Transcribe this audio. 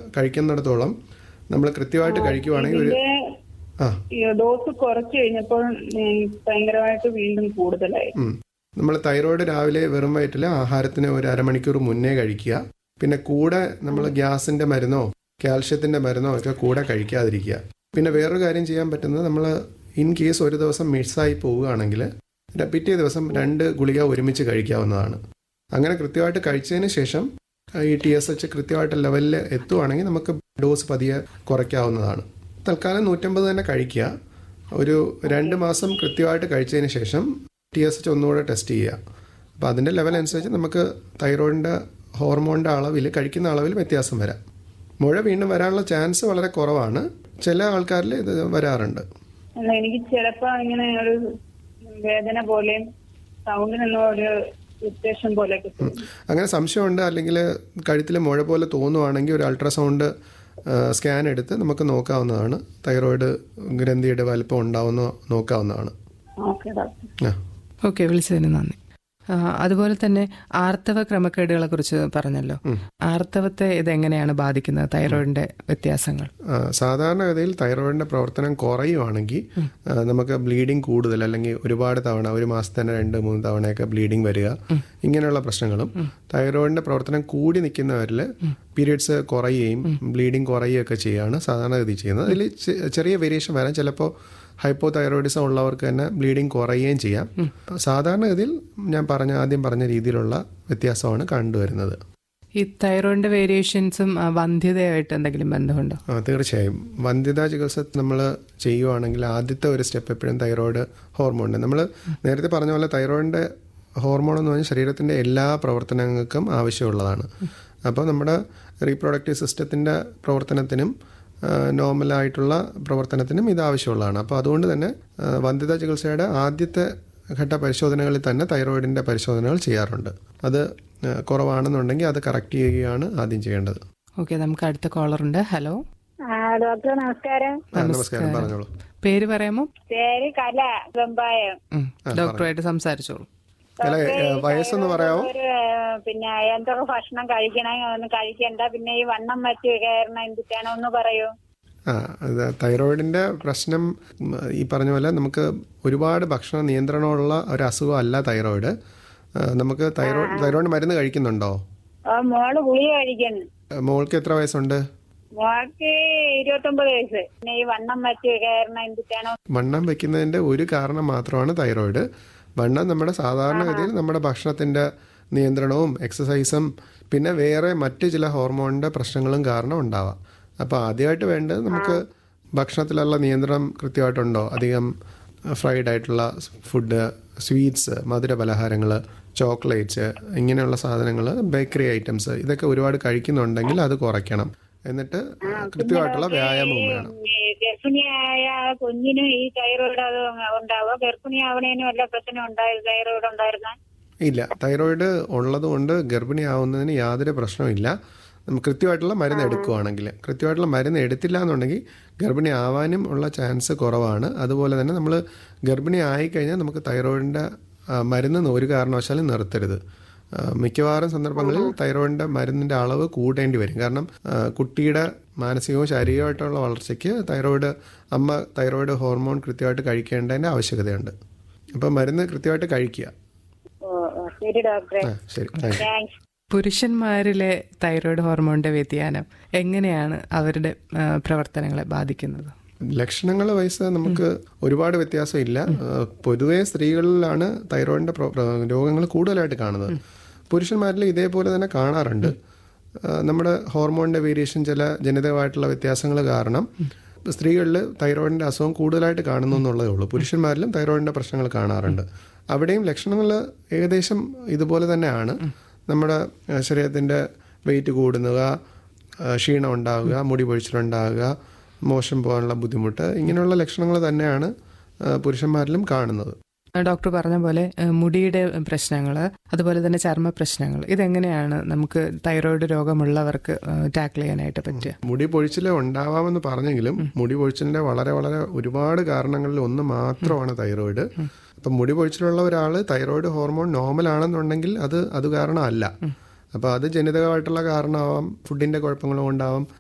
കഴിക്കുന്നിടത്തോളം നമ്മൾ കൃത്യമായിട്ട് കഴിക്കുവാണെങ്കിൽ ഒരു ഇതിന്റെ ആ ഈ ഡോസ് കുറച്ച് കഴിഞ്ഞപ്പോൾ ഉം, ഭയങ്കരമായിട്ട് വീണ്ടും കൂടുതലായി നമ്മൾ തൈറോയ്ഡ് രാവിലെ വെറും വയറ്റിൽ ആഹാരത്തിന് ഒരു അരമണിക്കൂർ മുന്നേ കഴിക്കുക പിന്നെ കൂടെ നമ്മൾ ഗ്യാസിന്റെ മരുന്നോ കാൽഷ്യത്തിന്റെ മരുന്നോ ഒക്കെ കൂടെ കഴിക്കാതിരിക്കുക പിന്നെ വേറൊരു കാര്യം ചെയ്യാൻ പറ്റുന്നത് നമ്മൾ ഇൻ കേസ് ഒരു ദിവസം മിസ്സായി പോവുകയാണെങ്കിൽ ര- പിറ്റേ ദിവസം രണ്ട് ഗുളിക ഒരുമിച്ച് കഴിക്കാവുന്നതാണ് അങ്ങനെ കൃത്യമായിട്ട് കഴിച്ചതിന് ശേഷം ഈ ടി എസ് എച്ച് കൃത്യമായിട്ട് ലെവലിൽ എത്തുവാണെങ്കിൽ നമുക്ക് ഡോസ് പതിയെ കുറയ്ക്കാവുന്നതാണ് തൽക്കാലം നൂറ്റമ്പത് തന്നെ കഴിക്കുക ഒരു രണ്ട് മാസം കൃത്യമായിട്ട് കഴിച്ചതിന് ശേഷം ടി എസ് എച്ച് ഒന്നുകൂടെ ടെസ്റ്റ് ചെയ്യുക അപ്പോൾ അതിൻ്റെ ലെവൽ അനുസരിച്ച് നമുക്ക് തൈറോയിഡിൻ്റെ ഹോർമോണിൻ്റെ അളവിൽ കഴിക്കുന്ന അളവിൽ വ്യത്യാസം വരാം മുഴ വീണ്ടും വരാനുള്ള ചാൻസ് വളരെ കുറവാണ് ചില ആൾക്കാരിൽ ഇത് വരാറുണ്ട് അല്ല എനിക്ക് ചിലപ്പോ ഇങ്ങനെ ഒരു വേദന പോലെയും സൗണ്ടിനൊന്നും ഒരു വ്യത്യാസം പോലെ കിട്ടും അങ്ങനെ സംശയമുണ്ട് അല്ലെങ്കിൽ കഴുത്തിൽ മുഴ പോലെ തോന്നുവാണെങ്കിൽ ഒരു അൾട്രാസൗണ്ട് സ്കാൻ എടുത്ത് നമുക്ക് നോക്കാവുന്നതാണ് തൈറോയിഡ് ഗ്രന്ഥിയുടെ വലിപ്പം ഉണ്ടാവുന്നോ നോക്കാവുന്നതാണ് ഓക്കെ ഡോക്ടർ ആ ഓക്കെ വിളിച്ചതിന് നന്ദി ആ, അതുപോലെ തന്നെ ആർത്തവ ക്രമക്കേടുകളെ കുറിച്ച് പറഞ്ഞല്ലോ ആർത്തവത്തെ ഇതെങ്ങനെയാണ് ബാധിക്കുന്നത് തൈറോയിഡിന്റെ വ്യത്യാസങ്ങൾ ആ, സാധാരണഗതിയിൽ തൈറോയിഡിന്റെ പ്രവർത്തനം കുറയുവാണെങ്കിൽ ആ, നമുക്ക് ബ്ലീഡിങ് കൂടുതൽ അല്ലെങ്കിൽ ഒരുപാട് തവണ ഒരു മാസത്തിൽ തന്നെ രണ്ട് മൂന്ന് തവണയൊക്കെ ബ്ലീഡിങ് വരിക ഇങ്ങനെയുള്ള പ്രശ്നങ്ങളും തൈറോയിഡിന്റെ പ്രവർത്തനം കൂടി നിൽക്കുന്നവരിൽ പീരിയഡ്സ് കുറയുകയും ബ്ലീഡിങ് കുറയുകയൊക്കെ ചെയ്യുകയാണ് സാധാരണഗതി ചെയ്യുന്നത് അതിൽ ചെ- ചെറിയ വേരിയേഷൻ വരാം ചിലപ്പോൾ ഹൈപ്പോ തൈറോയിഡിസം ഉള്ളവർക്ക് തന്നെ ബ്ലീഡിങ് കുറയുകയും ചെയ്യാം സാധാരണഗതിയിൽ ഞാൻ പറഞ്ഞ ആദ്യം പറഞ്ഞ രീതിയിലുള്ള വ്യത്യാസമാണ് കണ്ടുവരുന്നത് ഈ തൈറോയിഡിന്റെ വേരിയേഷൻസും ആ, വന്ധ്യതയായിട്ട് എന്തെങ്കിലും ബന്ധമുണ്ടോ ആ തീർച്ചയായും വന്ധ്യതാ ചികിത്സ നമ്മൾ ചെയ്യുവാണെങ്കിൽ ആദ്യത്തെ ഒരു സ്റ്റെപ്പ് എപ്പോഴും തൈറോയ്ഡ് ഹോർമോണിൻ്റെ നമ്മൾ നേരത്തെ പറഞ്ഞ പോലെ തൈറോയിഡിൻ്റെ ഹോർമോൺ എന്ന് പറഞ്ഞാൽ ശരീരത്തിൻ്റെ എല്ലാ പ്രവർത്തനങ്ങൾക്കും ആവശ്യമുള്ളതാണ് അപ്പോൾ നമ്മുടെ റീപ്രൊഡക്റ്റീവ് സിസ്റ്റത്തിൻ്റെ പ്രവർത്തനത്തിനും ആ, നോർമലായിട്ടുള്ള പ്രവർത്തനത്തിനും ഇത് ആവശ്യമുള്ളതാണ് അപ്പോൾ അതുകൊണ്ട് തന്നെ ആ, വന്ധ്യതാ ചികിത്സയുടെ ആദ്യത്തെ ഘട്ട പരിശോധനകളിൽ തന്നെ തൈറോയിഡിൻ്റെ പരിശോധനകൾ ചെയ്യാറുണ്ട് അത് ആ, കുറവാണെന്നുണ്ടെങ്കിൽ അത് കറക്റ്റ് ചെയ്യുകയാണ് ആദ്യം ചെയ്യേണ്ടത് ഓക്കെ നമുക്ക് അടുത്ത കോളർ ഉണ്ട് ഹലോ ഡോക്ടർ നമസ്കാരം ആ, നമസ്കാരം പറഞ്ഞോളൂ പേര് പറയാമോ പേര് കല വെമ്പായം ഉം, ഡോക്ടറുമായിട്ട് സംസാരിച്ചോളൂ അല്ല ഏ, വയസ്സൊന്ന് പറയാമോ ഒരു ഏഹ്, പിന്നെ എന്തൊക്കെ ഭക്ഷണം കഴിക്കണം ഒന്ന് കഴിക്കണ്ട പിന്നെ ഈ വണ്ണം വെച്ച് കയറണം എന്തിട്ടാണോ ഒന്ന് പറയൂ ആ അത് തൈറോയിഡിന്റെ പ്രശ്നം ഉം, ഈ പറഞ്ഞ പോലെ നമുക്ക് ഒരുപാട് ഭക്ഷണ നിയന്ത്രണമുള്ള ഒരു അസുഖമല്ല തൈറോയിഡ് ആ, നമുക്ക് തൈറോയിഡ് തൈറോയിഡ് മരുന്ന് കഴിക്കുന്നുണ്ടോ ആ മോള് ഗുളിക കഴിക്കുന്നു ആ, മോൾക്ക് എത്ര വയസ്സുണ്ട് മോൾക്ക് ഇരുപത്തൊമ്പത് വയസ്സ് പിന്നെ ഈ വണ്ണം വെച്ച് കയറണം എന്തിട്ടാണോ വണ്ണം വെക്കുന്നതിന്റെ ഒരു കാരണം മാത്രമാണ് തൈറോയിഡ് വണ്ണം നമ്മുടെ സാധാരണഗതിയിൽ നമ്മുടെ ഭക്ഷണത്തിന്റെ നിയന്ത്രണവും എക്സസൈസും പിന്നെ വേറെ മറ്റ് ചില ഹോർമോണിന്റെ പ്രശ്നങ്ങളും കാരണം ഉണ്ടാവാം അപ്പോൾ ആദ്യമായിട്ട് വേണ്ടത് നമുക്ക് ഭക്ഷണത്തിലുള്ള നിയന്ത്രണം കൃത്യമായിട്ടുണ്ടോ അധികം ഫ്രൈഡ് ആയിട്ടുള്ള ഫുഡ് സ്വീറ്റ്സ് മധുര പലഹാരങ്ങൾ ചോക്ലേറ്റ്സ് ഇങ്ങനെയുള്ള സാധനങ്ങൾ ബേക്കറി ഐറ്റംസ് ഇതൊക്കെ ഒരുപാട് കഴിക്കുന്നുണ്ടെങ്കിൽ അത് കുറയ്ക്കണം എന്നിട്ട് കൃത്യമായിട്ടുള്ള വ്യായാമവും വേണം ഈ ഗർഭിണിയായ കുഞ്ഞിന് ഈ തൈറോയിഡ് അത് ഉണ്ടാവുക ഗർഭിണിയാവണേനും വല്ല പ്രശ്നം ഉണ്ടായത് തൈറോയിഡ് ഉണ്ടായിരുന്ന ഇല്ല തൈറോയിഡ് ഉള്ളതുകൊണ്ട് ഗർഭിണിയാവുന്നതിന് യാതൊരു പ്രശ്നവുമില്ല നമുക്ക് കൃത്യമായിട്ടുള്ള മരുന്ന് എടുക്കുകയാണെങ്കിൽ കൃത്യമായിട്ടുള്ള മരുന്ന് എടുത്തില്ല എന്നുണ്ടെങ്കിൽ ഗർഭിണി ആവാനും ഉള്ള ചാൻസ് കുറവാണ് അതുപോലെ തന്നെ നമ്മൾ ഗർഭിണി ആയിക്കഴിഞ്ഞാൽ നമുക്ക് തൈറോയിഡിൻ്റെ മരുന്ന് ഒരു കാരണവശാലും നിർത്തരുത് ആ, മിക്കവാറും സന്ദർഭങ്ങളിൽ തൈറോയിഡിൻ്റെ മരുന്നിൻ്റെ അളവ് കൂട്ടേണ്ടി വരും കാരണം ആ, കുട്ടിയുടെ മാനസികവും ശാരീരികമായിട്ടുള്ള വളർച്ചയ്ക്ക് തൈറോയിഡ് അമ്മ തൈറോയിഡ് ഹോർമോൺ കൃത്യമായിട്ട് കഴിക്കേണ്ടതിൻ്റെ ആവശ്യകതയുണ്ട് അപ്പോൾ മരുന്ന് കൃത്യമായിട്ട് കഴിക്കുക ഓ ഓ, ശരി ഡോക്ടറെ ആ ശരി താങ്ക് യു താങ്ക്സ് പുരുഷന്മാരിലെ തൈറോയിഡ് ഹോർമോണിന്റെ വ്യതിയാനം എങ്ങനെയാണ് അവരുടെ ആ, പ്രവർത്തനങ്ങളെ ബാധിക്കുന്നത് ലക്ഷണങ്ങൾ വയസ്സ് നമുക്ക് ഒരുപാട് വ്യത്യാസമില്ല ഏഹ് പൊതുവെ സ്ത്രീകളിലാണ് തൈറോയിഡിന്റെ രോഗങ്ങൾ കൂടുതലായിട്ട് കാണുന്നത് പുരുഷന്മാരിൽ ഇതേപോലെ തന്നെ കാണാറുണ്ട് ഏഹ് നമ്മുടെ ഹോർമോണിന്റെ വേരിയേഷൻ ചില ജനിതകമായിട്ടുള്ള വ്യത്യാസങ്ങൾ കാരണം സ്ത്രീകളിൽ തൈറോയിഡിന്റെ അസുഖം കൂടുതലായിട്ട് കാണുന്നു എന്നുള്ളതേ ഉള്ളൂ പുരുഷന്മാരിലും തൈറോയിഡിന്റെ പ്രശ്നങ്ങൾ കാണാറുണ്ട് അവിടെയും ലക്ഷണങ്ങൾ ഏകദേശം ഇതുപോലെ തന്നെയാണ് നമ്മുടെ ഏഹ് ശരീരത്തിന്റെ വെയിറ്റ് കൂടുക ഏഹ് ക്ഷീണം ഉണ്ടാവുക മുടി പൊഴിച്ചിലുണ്ടാവുക മോശം പോകാനുള്ള ബുദ്ധിമുട്ട് ഇങ്ങനെയുള്ള ലക്ഷണങ്ങൾ തന്നെയാണ് ആ, പുരുഷന്മാരിലും കാണുന്നത് ഡോക്ടർ പറഞ്ഞ പോലെ ആ, മുടിയുടെ പ്രശ്നങ്ങൾ അതുപോലെ തന്നെ ചർമ്മ പ്രശ്നങ്ങൾ ഇതെങ്ങനെയാണ് നമുക്ക് തൈറോയിഡ് രോഗമുള്ളവർക്ക് ടാക്കിൾ ചെയ്യാനായിട്ട് പറ്റുക മുടി പൊഴിച്ചിൽ ഉണ്ടാവാമെന്ന് പറഞ്ഞെങ്കിലും മുടി പൊഴിച്ചിലിന്റെ വളരെ വളരെ ഒരുപാട് കാരണങ്ങളിൽ ഒന്ന് മാത്രമാണ് തൈറോയിഡ് അപ്പം മുടി പൊഴിച്ചിലുള്ള ഒരാൾ തൈറോയിഡ് ഹോർമോൺ നോർമൽ ആണെന്നുണ്ടെങ്കിൽ അത് അത് കാരണമല്ല അപ്പോൾ അത് ജനിതകമായിട്ടുള്ള കാരണമാവാം ഫുഡിന്റെ കുഴപ്പങ്ങളും ഉണ്ടാവാം